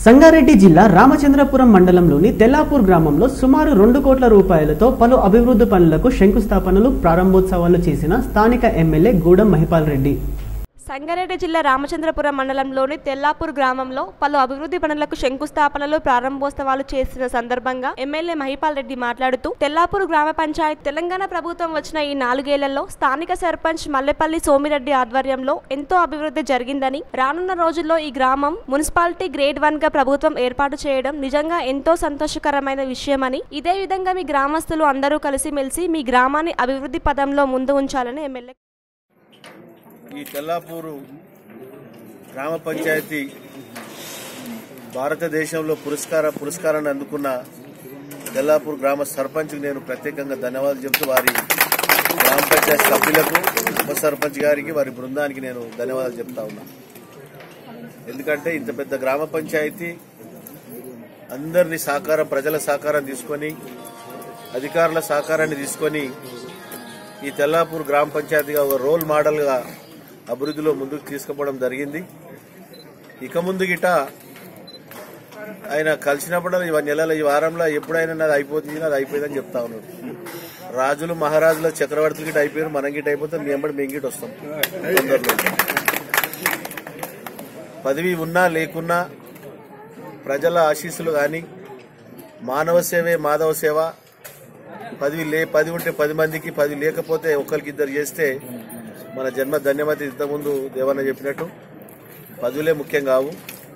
సంగారెడ్డి జిల్లా రామచంద్రపురం మండలంలోని తెల్లాపూర్ గ్రామంలో సుమారు రెండు కోట్ల రూపాయలతో పలు అభివృద్ధి పనులకు శంకుస్థాపనలు ప్రారంభోత్సవాలు చేసిన స్థానిక ఎమ్మెల్యే గూడెం మహిపాల్ రెడ్డి సంగారెడ్డి జిల్లా రామచంద్రపురం మండలంలోని తెల్లాపూర్ గ్రామంలో పలు అభివృద్ధి పనులకు శంకుస్థాపనలు ప్రారంభోత్సవాలు చేసిన సందర్భంగా ఎమ్మెల్యే మహిపాల్ రెడ్డి మాట్లాడుతూ తెల్లాపూర్ గ్రామ పంచాయత్ తెలంగాణ ప్రభుత్వం వచ్చిన ఈ నాలుగేళ్లలో స్థానిక సర్పంచ్ మల్లెపల్లి సోమిరెడ్డి ఆధ్వర్యంలో ఎంతో అభివృద్ధి జరిగిందని రానున్న రోజుల్లో ఈ గ్రామం మున్సిపాలిటీ గ్రేడ్ వన్ గా ప్రభుత్వం ఏర్పాటు చేయడం నిజంగా ఎంతో సంతోషకరమైన విషయమని ఇదే విధంగా మీ గ్రామస్తులు అందరూ కలిసిమెలిసి మీ గ్రామాన్ని అభివృద్ధి పదంలో ముందు ఉంచాలని ఎమ్మెల్యే ఈ తెల్లాపూరు గ్రామ పంచాయతీ భారతదేశంలో పురస్కార పురస్కారాన్ని అందుకున్న తెల్లాపూర్ గ్రామ సర్పంచ్కి నేను ప్రత్యేకంగా ధన్యవాదాలు చెబుతూ వారి గ్రామ పంచాయతీ సభ్యులకు ఉప సర్పంచ్ గారికి వారి బృందానికి నేను ధన్యవాదాలు చెప్తా ఉన్నా ఎందుకంటే ఇంత పెద్ద గ్రామ పంచాయతీ అందరినీ సహకారం ప్రజల సహకారం తీసుకొని అధికారుల సహకారాన్ని తీసుకొని ఈ తెల్లాపూర్ గ్రామ పంచాయతీగా ఒక రోల్ మోడల్గా అభివృద్ధిలో ముందుకు తీసుకుపోవడం జరిగింది ఇక ముందు గిట ఆయన కలిసినప్పుడు ఈ నెలల ఈ వారంలో ఎప్పుడైనా నాది అయిపోతుంది నాది అయిపోయిందని చెప్తా ఉన్నాడు రాజులు మహారాజుల చక్రవర్తులు గిట అయిపోయారు మనం గిట అయిపోతే మీ ఎంబడి మేము గిట వస్తాం తొందరలో పదవి ఉన్నా లేకున్నా ప్రజల ఆశీస్సులు కానీ మానవ సేవే మాధవ సేవ పది లే పది ఉంటే పది మందికి పది లేకపోతే ఒకరికి ఇద్దరు చేస్తే మన జన్మ ధన్యమతి ఇంతకుముందు దేవన్న చెప్పినట్టు పదులే ముఖ్యం కావు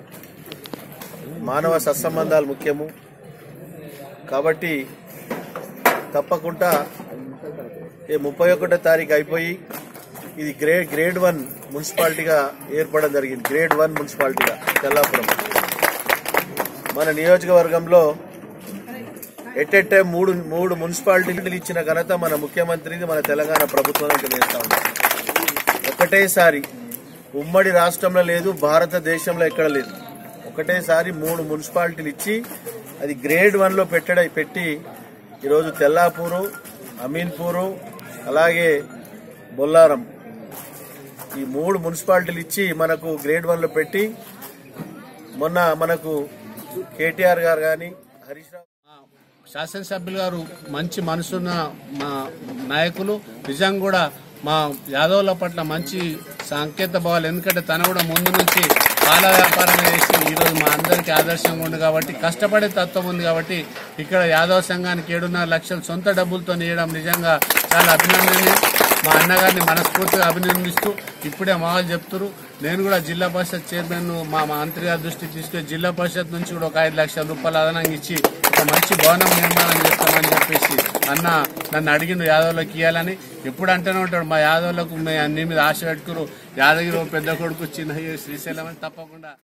మానవ సత్సంబంధాలు ముఖ్యము కాబట్టి తప్పకుండా ఈ ముప్పై ఒకటో తారీఖు అయిపోయి ఇది గ్రేడ్ గ్రేడ్ వన్ మున్సిపాలిటీగా ఏర్పడడం జరిగింది గ్రేడ్ వన్ మున్సిపాలిటీగా తెల్లాపురం మన నియోజకవర్గంలో ఎట్ ఎట్ టైం మూడు మూడు మున్సిపాలిటీలు ఇచ్చిన ఘనత మన ముఖ్యమంత్రిది మన తెలంగాణ ప్రభుత్వానికి తెలియస్తా ఉంది ఒకటేసారి ఉమ్మడి రాష్ట్రంలో లేదు భారతదేశంలో ఎక్కడ లేదు ఒకటేసారి మూడు మున్సిపాలిటీలు ఇచ్చి అది గ్రేడ్ వన్ లో పెట్టడ పెట్టి ఈరోజు తెల్లాపూరు అమీన్పూరు అలాగే బొల్లారం ఈ మూడు మున్సిపాలిటీలు ఇచ్చి మనకు గ్రేడ్ వన్ లో పెట్టి మొన్న మనకు కేటీఆర్ గారు కానీ హరీష్ రావు శాసనసభ్యులు గారు మంచి మనసున్న మా నాయకులు నిజంగా కూడా మా యాదవుల పట్ల మంచి సంకేత భావాలు ఎందుకంటే తన కూడా ముందు నుంచి పాల వ్యాపారం చేసి ఈరోజు మా అందరికీ ఆదర్శంగా ఉంది కాబట్టి కష్టపడే తత్వం ఉంది కాబట్టి ఇక్కడ యాదవ సంఘానికి ఏడున్నర లక్షలు సొంత డబ్బులతో ఇవ్వడం నిజంగా చాలా అభినందనీయం మా అన్నగారిని మనస్ఫూర్తిగా అభినందిస్తూ ఇప్పుడే మా వాళ్ళు చెప్తున్నారు నేను కూడా జిల్లా పరిషత్ చైర్మన్ మా మా మంత్రి గారి దృష్టికి తీసుకొని జిల్లా పరిషత్ నుంచి కూడా ఒక ఐదు లక్షల రూపాయలు అదనంగా ఇచ్చి ఒక మంచి భవనం నిర్మాణం చేస్తామని చెప్పేసి అన్న నన్ను అడిగిండు యాదవ్లకు ఇవ్వాలని ఎప్పుడు అంటూనే ఉంటాడు మా యాదవ్లకు మీ అన్ని మీద ఆశ పెట్టుకురు యాదగిరి ఓ పెద్ద కొడుకు చిన్న శ్రీశైలం అని తప్పకుండా